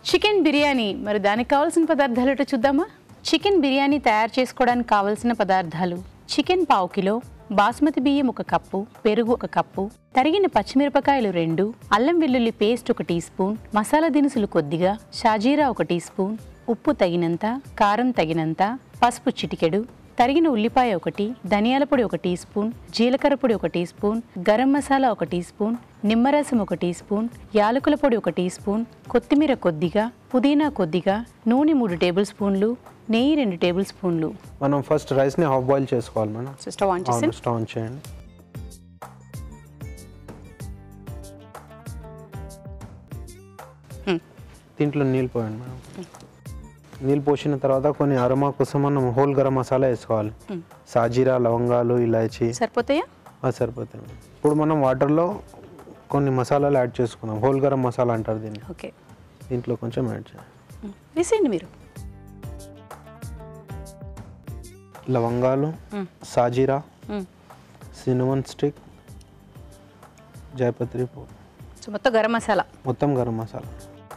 Chicken biryani మరి దానికి కావాల్సిన పదార్థాలు ఏంటో చూద్దామా చికెన్ బిర్యానీ తయారు చేసుకోవడానికి కావాల్సిన పదార్థాలు చికెన్ పావు కిలో బాస్మతి బియ్యం ఒక కప్పు పెరుగు ఒక కప్పు తరిగిన పచ్చిమిరపకాయలు రెండు అల్లం వెల్లుల్లి పేస్ట్ ఒక టీ స్పూన్ మసాలా దినుసులు కొద్దిగా షాజీరా ఒక టీ స్పూన్ ఉప్పు తగినంత కారం తగినంత పసుపు చిటికెడు తరిగిన ఉల్లిపాయ ఒకటి ధనియాల పొడి ఒక టీ స్పూన్ జీలకర్ర పొడి ఒక టీ స్పూన్ గరం మసాలా ఒక టీ స్పూన్ నిమ్మరసం ఒక టీ స్పూన్ యాలకుల పొడి ఒక టీ స్పూన్ కొత్తిమీర కొద్దిగా పుదీనా కొద్దిగా నూనె మూడు టేబుల్ స్పూన్లు నెయ్యి రెండు టేబుల్ స్పూన్లు మనం ఫస్ట్ రైస్ని హాఫ్ బాయిల్ చేసుకోవాలి మేడం సో స్టవ్ ఆన్ చేసి అవును, స్టవ్ ఆన్ చేయండి Hmm. దీంట్లో నీళ్ళు పోయండి మేడం నీళ్ళు పోసిన తర్వాత కొన్ని అరమా కోసం మనం హోల్ గరం మసాలా వేసుకోవాలి సాజీరా లవంగాలు ఇలాచి సరిపోతాయా అది సరిపోతాయి మేడం. ఇప్పుడు మనం వాటర్లో కొన్ని మసాలాలు యాడ్ చేసుకుందాం హోల్ గరం మసాలా అంటారు దీన్ని ఓకే దీంట్లో కొంచెం యాడ్ చేయాలి వేసేయండి మీరు లవంగాలు మ్మ్. సాజీరా మ్మ్. సినిమన్ స్టిక్ జాపత్రి పువ్వు సో మొత్తం గరం మసాలా మొత్తం గరం మసాలా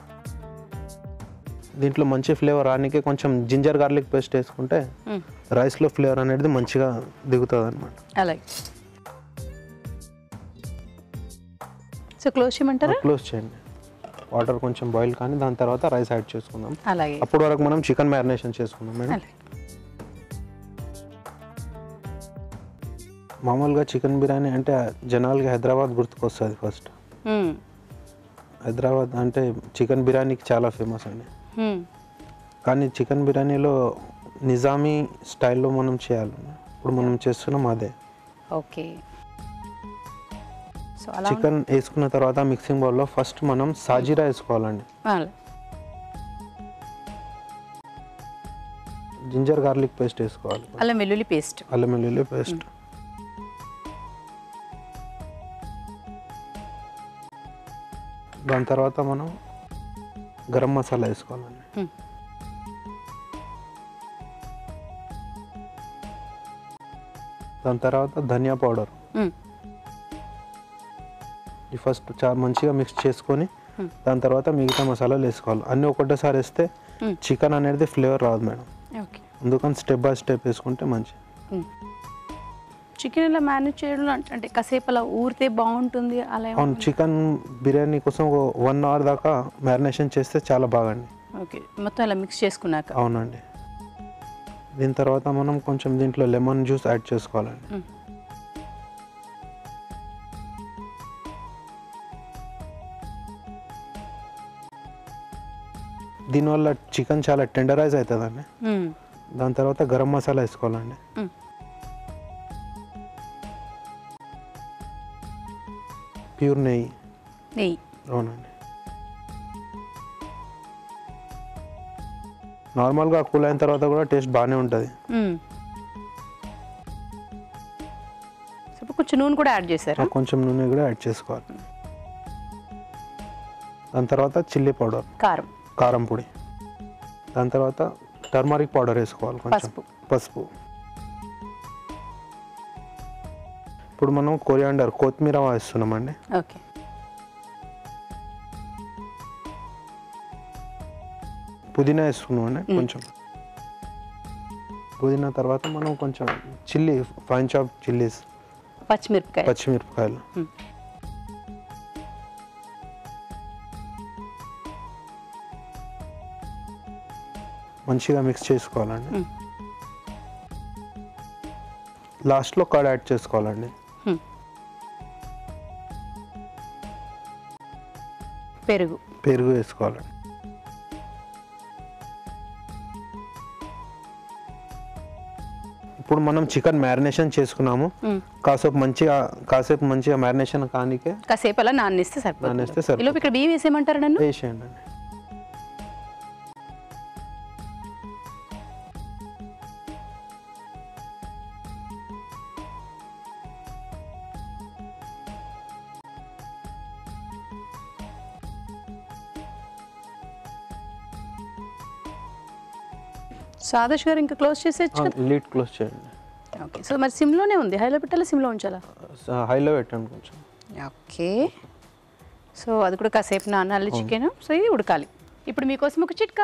దీంట్లో మంచి ఫ్లేవర్ రానికి కొంచెం జింజర్ గార్లిక్ పేస్ట్ వేసుకుంటే మ్మ్. రైస్లో ఫ్లేవర్ అనేది మంచిగా దిగుతుంది అనమాట అలాగే సో క్లోజ్ చేయమంటారా క్లోజ్ చేయండి వాటర్ కొంచెం బాయిల్ కానీ దాని తర్వాత రైస్ యాడ్ చేసుకుందాం అలాగే అప్పటి వరకు మనం చికెన్ మ్యారినేషన్ చేసుకుందాం మేడం అలాగే మామూలుగా చికెన్ బిర్యానీ అంటే జనాలకి హైదరాబాద్ గుర్తుకొస్తుంది ఫస్ట్ మ్మ్. హైదరాబాద్ అంటే చికెన్ బిర్యానీకి చాలా ఫేమస్ అండి మ్మ్. కానీ చికెన్ బిర్యానీలో నిజామీ స్టైల్లో మనం చేయాలి ఇప్పుడు మనం చేస్తున్నాం అదే ఓకే సో అలా చికెన్ వేసుకున్న తర్వాత మిక్సింగ్ బౌల్లో ఫస్ట్ మనం సాజీరా వేసుకోవాలండి అలాగే. జింజర్ గార్లిక్ పేస్ట్ వేసుకోవాలి అల్లం వెల్లుల్లి పేస్ట్ అల్లం వెల్లుల్లి పేస్ట్ దాని తర్వాత మనం గరం మసాలా వేసుకోవాలండి మ్మ్. దాని తర్వాత ధనియా పౌడర్ మ్మ్. ఈ ఫస్ట్ చాలా మంచిగా మిక్స్ చేసుకొని మ్మ్. దాని తర్వాత మిగతా మసాలాలు వేసుకోవాలి అన్నీ ఒకటేసారి వేస్తే మ్మ్. చికెన్ అనేది ఫ్లేవర్ రాదు మేడం ఓకే అందుకని స్టెప్ బై స్టెప్ వేసుకుంటే మంచి చికెన్ ఇలా మేనేజ్ చేయడం అంటే- అంటే కాసేపు అలా ఊరితే బాగుంటుంది అలా ఏమన్నా- అవును చికెన్ బిర్యానీ కోసం వన్ అవర్ దాకా మ్యారినేషన్ చేస్తే చాలా బాగండి ఓకే మొత్తం అలా మిక్స్ చేసుకున్నాక అవునండి దీని తర్వాత మనం కొంచెం దీంట్లో లెమన్ జ్యూస్ యాడ్ చేసుకోవాలండి మ్మ్. దీనివల్ల చికెన్ చాలా టెండరైజ్ అవుతుందండి మ్మ్. దాని తర్వాత గరం మసాలా వేసుకోవాలండి మ్మ్. ప్యూర్ నెయ్యి నెయ్యి అవునండి నార్మల్గా కూల్ అయిన తర్వాత కూడా టేస్ట్ బాగానే ఉంటుంది మ్మ్. సో ఇప్పుడు కొంచెం నూనె కూడా యాడ్ చేశారా కొంచెం నూనె కూడా యాడ్ చేసుకోవాలి దాని తర్వాత చిల్లీ పౌడర్ కారం కారం పొడి దాని తర్వాత టర్మరిక్ పౌడర్ వేసుకోవాలి కొంచెం పసుపు. పసుపు ఇప్పుడు మనం కొరియాండర్ కొత్తిమీర వేస్తున్నామండి ఓకే పుదీనా వేసుకున్నామండి కొంచెం పుదీనా తర్వాత మనం కొంచెం చిల్లీ ఫైన్ చాప్ చిల్లీస్ పచ్చిమిరపకాయ పచ్చిమిరపకాయలు మ్మ్. మంచిగా మిక్స్ చేసుకోవాలండి మ్మ్. లాస్ట్లో కర్డ్ యాడ్ చేసుకోవాలండి మ్మ్. పెరుగు పెరుగు వేసుకోవాలండి ఇప్పుడు మనం చికెన్ మ్యారినేషన్ చేసుకున్నాము మ్మ్. కాసేపు మంచిగా కాసేపు మంచిగా మ్యారినేషన్ కానికే కాసేపు అలా నాన్నేస్తే సరిపోతుంది నానేస్తే సరిపోతుంది. ఈలోపు ఇక్కడ బియ్యం వేసేయమంటారు నన్ను వేసేయండి అండి సో ఆదర్శ్ గారు ఇంకా క్లోజ్ చేసేయచ్చు కదా లీడ్ క్లోజ్ చేయండి ఓకే సో మరి సిమ్లోనే ఉంది హైలో పెట్టాలా సిమ్లో ఉంచాలా హైలో పెట్టండి కొంచెం ఓకే సో అది కూడా కాసేపు నానాలి చికెన్ సో ఇది ఉడకాలి ఇప్పుడు మీకోసం ఒక చిట్కా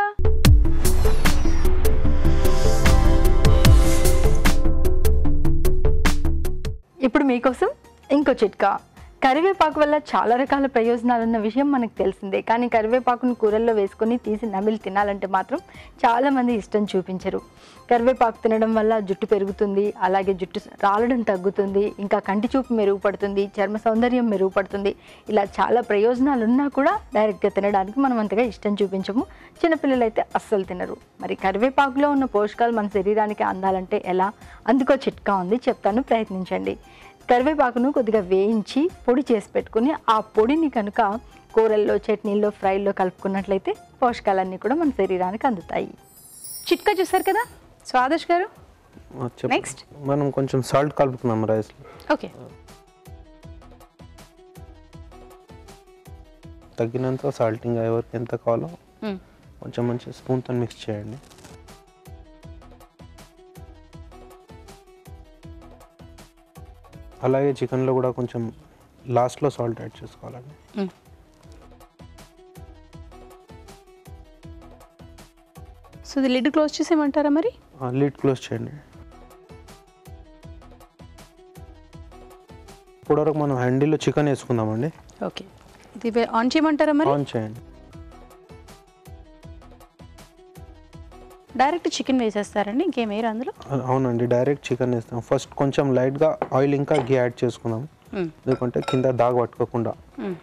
ఇప్పుడు మీకోసం ఇంకో చిట్కా కరివేపాకు వల్ల చాలా రకాల ప్రయోజనాలు ఉన్న విషయం మనకు తెలిసిందే కానీ కరివేపాకును కూరల్లో వేసుకొని తీసి నమిలి తినాలంటే మాత్రం చాలామంది ఇష్టం చూపించరు కరివేపాకు తినడం వల్ల జుట్టు పెరుగుతుంది అలాగే జుట్టు రాలడం తగ్గుతుంది ఇంకా కంటి చూపు మెరుగుపడుతుంది చర్మ సౌందర్యం మెరుగుపడుతుంది ఇలా చాలా ప్రయోజనాలు ఉన్నా కూడా డైరెక్ట్గా తినడానికి మనం అంతగా ఇష్టం చూపించము చిన్నపిల్లలు అయితే అస్సలు తినరు మరి కరివేపాకులో ఉన్న పోషకాలు మన శరీరానికి అందాలంటే ఎలా అందుకో చిట్కా ఉంది చెప్తాను ప్రయత్నించండి కరివేపాకును కొద్దిగా వేయించి పొడి చేసి పెట్టుకుని ఆ పొడిని కనుక కూరల్లో చట్నీల్లో ఫ్రైల్లో కలుపుకున్నట్లయితే పోషకాలన్నీ కూడా మన శరీరానికి అందుతాయి చిట్కా చూసారు కదా స్వాదష్ గారు ఆ, చెప్పు. Next. మనం కొంచెం సాల్ట్ కలుపుకున్నాం రైస్లో ఓకే తగినంత సాల్టింగ్ ఎవరికి ఎంత కావాలో మ్మ్. కొంచెం మంచి స్పూన్తో మిక్స్ చేయండి అలాగే చికెన్లో కూడా కొంచెం లాస్ట్లో సాల్ట్ యాడ్ చేసుకోవాలండి మ్మ్. సో ఇది లిడ్ క్లోజ్ చేసేయమంటారా మరి లీడ్ క్లోజ్ చేయండి ఇప్పటివరకు మనం హ్యాండిల్లో చికెన్ వేసుకుందామండి ఓకే ఇది వే- ఆన్ చేయమంటారా మరి ఆన్ చేయండి డైరెక్ట్ చికెన్ వేసేస్తారండి ఇంకేం వేయరు అందులో అ- అవునండి డైరెక్ట్ చికెన్ వేస్తాం ఫస్ట్ కొంచెం లైట్గా ఆయిల్ ఇంకా గీ యాడ్ చేసుకుందాం మ్మ్. ఎందుకంటే కింద దాగ పట్టుకోకుండా మ్మ్.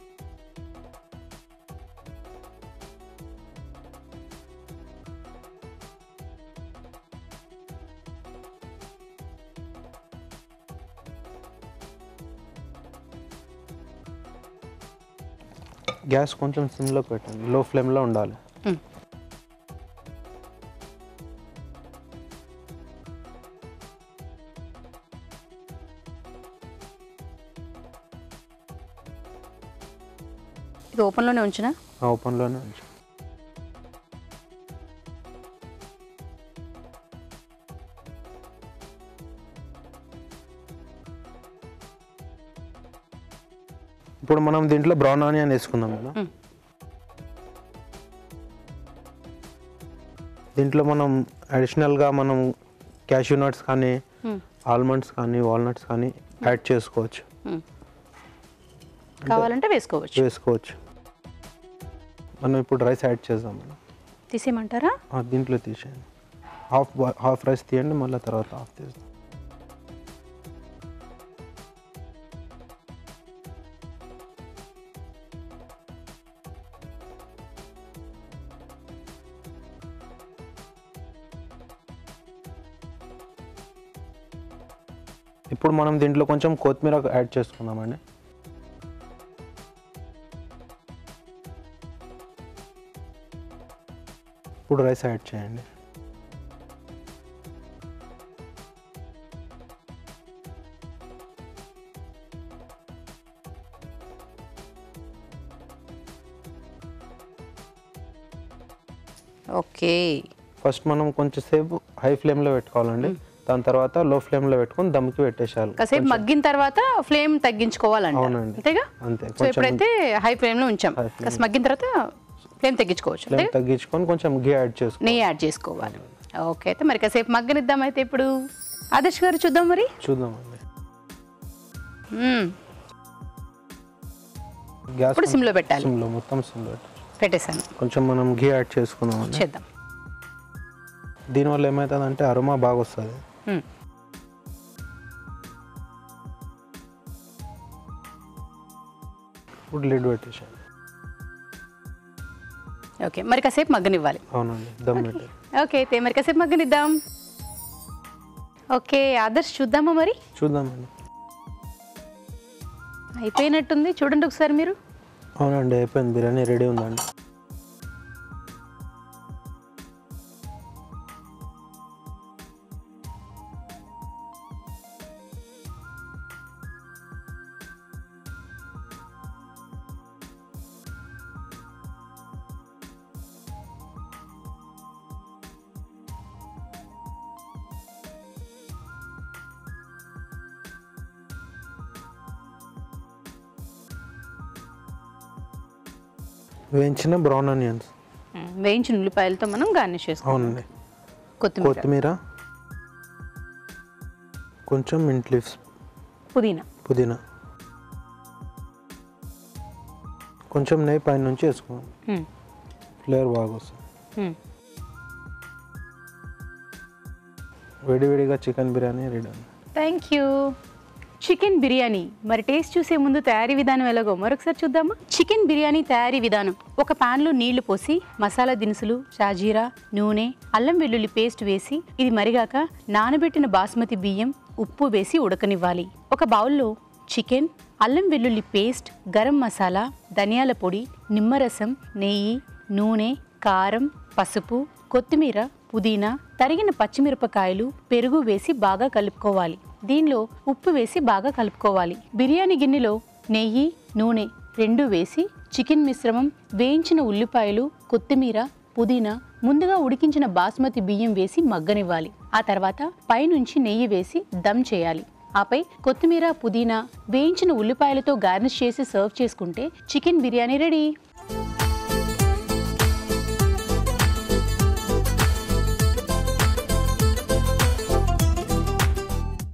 గ్యాస్ కొంచెం సిమ్లో పెట్టండి లో ఫ్లేమ్లో ఉండాలి మ్మ్. ఇది ఓపెన్లోనే ఉంచినా ఓపెన్లోనే ఉంచు ఇప్పుడు మనం దీంట్లో బ్రౌన్ ఆనియన్ వేసుకుందాం కదా మ్మ్. దీంట్లో మనం అడిషనల్గా మనం క్యాష్యూ నట్స్ కానీ మ్మ్. ఆల్మండ్స్ కానీ వాల్నట్స్ కానీ యాడ్ చేసుకోవచ్చు మ్మ్. కావాలంటే వేసుకోవచ్చు వేసుకోవచ్చు మనం ఇప్పుడు రైస్ యాడ్ చేద్దాం మేడం తీసేయమంటారా ఆ, దీంట్లో తీసేయండి హాఫ్ బా- హాఫ్ రైస్ తీయండి మళ్ళీ తర్వాత హాఫ్ తీస్తాం ఇప్పుడు మనం దీంట్లో కొంచెం కొత్తిమీర యాడ్ చేసుకుందామండి ఇప్పుడు రైస్ యాడ్ చేయండి ఓకే ఫస్ట్ మనం కొంచెం సేపు హై ఫ్లేమ్లో పెట్టుకోవాలండి దాని తర్వాత లో ఫ్లేమ్లో పెట్టుకొని దమ్కి పెట్టేసేయాలి కాసేపు మగ్గిన తర్వాత ఫ్లేమ్ తగ్గించుకోవాలంట అవునండి. అంతేగా అంతే సో కొంచెం ఇప్పుడైతే హై ఫ్లేమ్లో ఉంచాం High flame. కాస్త మగ్గిన తర్వాత ఫ్లేమ్ తగ్గించుకోవచ్చు ఫ్లేమ్ అంతే తగ్గించుకొని కొంచెం గీ యాడ్ చేసుకో నెయ్యి యాడ్ చేసుకోవాలి ఓకే అయితే మరి కాసేపు మగ్గనిద్దాం అయితే ఇప్పుడు ఆదర్శ్ గారు చూద్దాం మరి చూద్దామండి మ్మ్. గ్యాస్ ఇప్పుడు సిమ్లో పెట్టాలి సిమ్లో మొత్తం సిమ్లో పెట్టు. పెట్టేశాను కొంచెం మనం గీ యాడ్ చేసుకుందామండి చేద్దాం దీనివల్ల ఏమవుతుందంటే అరోమా బాగా వస్తుంది మ్మ్. ఇప్పుడు లిడ్ పెట్టేసాను ఓకే మరి కాసేపు మగ్గనివ్వాలి అవునండి దమ్ పెట్టి ఓకే అయితే మరి కాసేపు మగ్గనిద్దాం ఓకే ఆదర్శ్ చూద్దామా మరి చూద్దామండి అయిపోయినట్టుంది చూడండి ఒకసారి మీరు అవునండి అయిపోయింది బిర్యానీ రెడీ ఉందండి వేయించిన బ్రౌన్ ఆనియన్స్ మ్మ్. వేయించిన ఉల్లిపాయలతో మనం గార్నిష్ చేసుకోవాలి అవునండి కొత్తిమీర కొత్తిమీర కొంచెం మింట్ లీవ్స్ పుదీనా పుదీనా కొంచెం నెయ్యి పైన నుంచి వేసుకోవాలి మ్మ్. ఫ్లేవర్ బాగా వస్తుంది మ్మ్. వేడివేడిగా chicken biryani ready thank you chicken biryani మరి టేస్ట్ చూసే ముందు తయారీ విధానం ఎలాగో మరొకసారి చూద్దామా చికెన్ బిర్యానీ తయారీ విధానం ఒక పాన్లో నీళ్లు పోసి మసాలా దినుసులు షాజీరా నూనె అల్లం వెల్లుల్లి పేస్ట్ వేసి ఇది మరిగాక నానబెట్టిన బాస్మతి బియ్యం ఉప్పు వేసి ఉడకనివ్వాలి ఒక బౌల్లో చికెన్ అల్లం వెల్లుల్లి పేస్ట్ గరం మసాలా ధనియాల పొడి నిమ్మరసం నెయ్యి నూనె కారం పసుపు కొత్తిమీర పుదీనా తరిగిన పచ్చిమిరపకాయలు పెరుగు వేసి బాగా కలుపుకోవాలి దీనిలో ఉప్పు వేసి బాగా కలుపుకోవాలి బిర్యానీ గిన్నెలో నెయ్యి నూనె రెండు వేసి చికెన్ మిశ్రమం వేయించిన ఉల్లిపాయలు కొత్తిమీర పుదీనా ముందుగా ఉడికించిన బాస్మతి బియ్యం వేసి మగ్గనివ్వాలి ఆ తర్వాత పైనుంచి నెయ్యి వేసి దమ్ చేయాలి ఆపై కొత్తిమీర పుదీనా వేయించిన ఉల్లిపాయలతో గార్నిష్ చేసి సర్వ్ చేసుకుంటే చికెన్ బిర్యానీ రెడీ